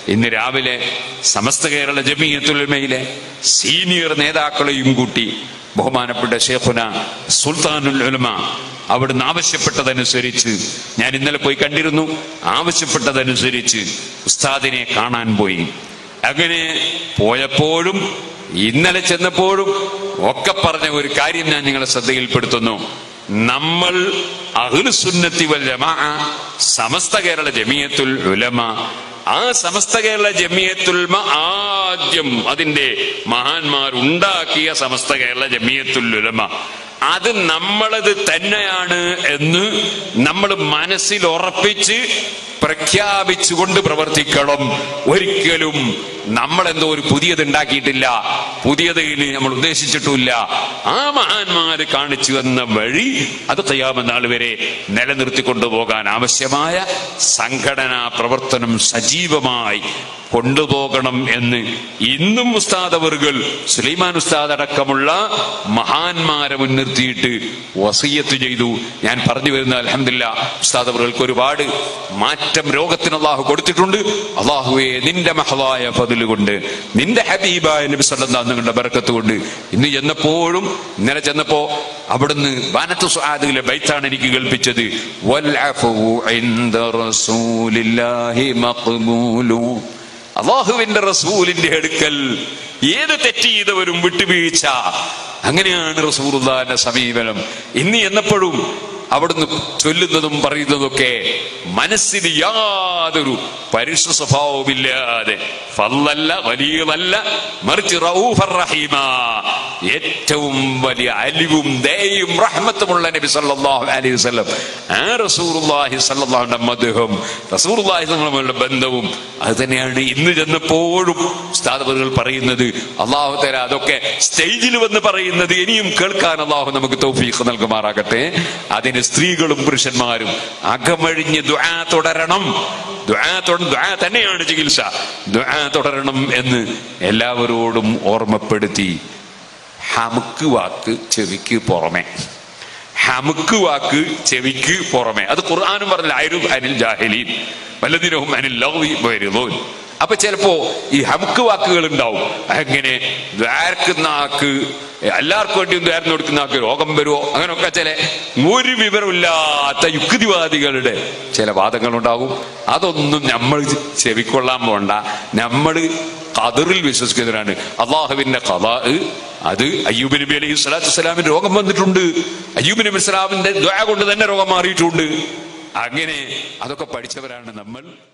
ഇന്ന് രാവിലെ സമസ്ത കേരള ജമീയത്തുലമയിലെ സീനിയർ നേതാക്കളെയും കൂട്ടി ബഹുമാനപ്പെട്ട ഷേഖുന സുൽത്താനുൽ ഉലമ അവിടുന്ന് ആവശ്യപ്പെട്ടതനുസരിച്ച് ഞാൻ ഇന്നലെ പോയി കണ്ടിരുന്നു ആവശ്യപ്പെട്ടതനുസരിച്ച് ഉസ്താദിനെ കാണാൻ പോയി അങ്ങനെ പോയപ്പോഴും ഇന്നലെ ചെന്നപ്പോഴും ഒക്കെ പറഞ്ഞ ഒരു കാര്യം ഞാൻ നിങ്ങളെ ശ്രദ്ധയിൽപ്പെടുത്തുന്നു നമ്മൾ അഹ്ലുസുന്നത്തി വൽ ജമാ സമസ്ത കേരള ജമിയത്തുൽ ഉലമ ആ സമസ്ത കേരള ജമിയത്തുൽമ ആദ്യം അതിന്റെ മഹാന്മാർ ഉണ്ടാക്കിയ സമസ്ത കേരള ജമിയത്തുൽ ഉലമ അത് നമ്മളത് തന്നെയാണ് എന്ന് നമ്മൾ മനസ്സിൽ ഉറപ്പിച്ച് പ്രഖ്യാപിച്ചുകൊണ്ട് പ്രവർത്തിക്കണം ഒരിക്കലും നമ്മളെന്തോ ഒരു പുതിയത് ഉണ്ടാക്കിയിട്ടില്ല പുതിയത് ഇനി നമ്മൾ ഉദ്ദേശിച്ചിട്ടുമില്ല ആ മഹാന്മാര് കാണിച്ചു തന്ന വഴി അത് തയ്യാമെന്നാൾ വരെ നിലനിർത്തിക്കൊണ്ടു പോകാൻ ആവശ്യമായ സംഘടനാ പ്രവർത്തനം സജീവമായി കൊണ്ടുപോകണം എന്ന് ഇന്നും ഉസ്താദ് അവറുകൾ സുലൈമാൻ ഉസ്താദ് അടക്കമുള്ള മഹാന്മാരെ മുൻനിർത്തിയിട്ട് വസീയത്ത് ചെയ്തു ഞാൻ പറഞ്ഞു വരുന്ന അലഹമില്ല ഉസ്താദ് അവറുകൾക്ക് ഒരുപാട് മാറ്റം രോഗത്തിന് അള്ളാഹു കൊടുത്തിട്ടുണ്ട് അള്ളാഹുവെ നിന്റെ മഹളായ ഫതില് കൊണ്ട് നിന്റെ ഹബീബായ നബി സല്ലല്ലാഹു നിങ്ങളുടെ ബർക്കത്ത് കൊണ്ട് ഇന്ന് ചെന്നപ്പോഴും ഇന്നലെ ചെന്നപ്പോ അവിടുന്ന് ബാനത്ത് സുആദിലെ ബൈത്താണ് എനിക്ക് കേൾപ്പിച്ചത് വൽ അഫു ഇൻദ റസൂലില്ലാഹി മഖ്ബൂലു അള്ളാഹുവിന്റെ റസൂലിന്റെ അടുക്കൽ ഏത് തെറ്റ് ചെയ്തവരും വിട്ടുവീഴ്ച അങ്ങനെയാണ് റസൂറുല്ലാന്റെ സമീപനം ഇന്ന് എന്നപ്പോഴും അവിടുന്ന് ചൊല്ലുന്നതും പറയുന്നതൊക്കെ മനസ്സിന് യാതൊരു പരുഷ സ്വഭാവമില്ലാതെ ഫല്ലല്ല വലിയതല്ല മറിച്ച് റഊഫർ റഹീമ ഏറ്റവും വലിയ അലിവും ദയയും റഹ്മത്തുമുള്ള നബി സല്ലല്ലാഹു അലൈഹി വസല്ലം ആ റസൂലുള്ളാഹി സല്ലല്ലാഹുവിന്റെ മദ്ഹും റസൂലുള്ളാഹി തങ്ങളുടെ ബന്ധവും അത് തന്നെയാണ് ഇന്ന് ചെന്നപ്പോഴും ഉസ്താദുകൾ പറയുന്നത് അള്ളാഹു തല അതൊക്കെ സ്റ്റേജിൽ വന്ന് പറയുന്നത് ഇനിയും കേൾക്കാൻ അള്ളാഹു നമുക്ക് തൗഫീഖ് നൽകുമാറാകട്ടെ അതിന് സ്ത്രീകളും പുരുഷന്മാരും അകമഴിഞ്ഞ് ദുആ തുടരണം ദുആ തുട- ദുആ തന്നെയാണ് ചികിത്സ ദുആ തുടരണം എന്ന് എല്ലാവരോടും ഓർമ്മപ്പെടുത്തി ഹമുക്ക് വാക്ക് ചെവിക്ക് പുറമെ ഹമുക്ക് വാക്ക് ചെവിക്ക് പുറമെ അത് ഖുർആാനും പറഞ്ഞില്ല ആയിരും അനിൽ ജാഹിലീൻ വല്ലതിനവും അനിൽ ലൗവി വരുന്നോൻ അപ്പൊ ചിലപ്പോ ഈ ഹമുക്ക് വാക്കുകൾ ഉണ്ടാവും അങ്ങനെ ദ്വാരക്കുന്ന ആക്ക് എല്ലാവർക്കും വേണ്ടിയും ദ്വാരം കൊടുക്കുന്ന ആൾക്ക് രോഗം വരുമോ അങ്ങനെയൊക്കെ ചില ഒരു വിവരമില്ലാത്ത യുക്തിവാദികളുടെ ചില വാദങ്ങൾ ഉണ്ടാകും അതൊന്നും നമ്മൾ ചെവിക്കൊള്ളാൻ പോണ്ട നമ്മൾ ഖദറിൽ വിശ്വസിക്കുന്നവരാണ് അള്ളാഹുവിന്റെ കഥ അത് അയ്യൂബ് നബി അലൈഹി സ്വലാത്തു വസ്സലാമിന് രോഗം വന്നിട്ടുണ്ട് അയ്യൂബ് നബി സ്വലാമിന്റെ ദ്വാ കൊണ്ട് തന്നെ രോഗം മാറിയിട്ടുണ്ട് അങ്ങനെ അതൊക്കെ പഠിച്ചവരാണ് നമ്മൾ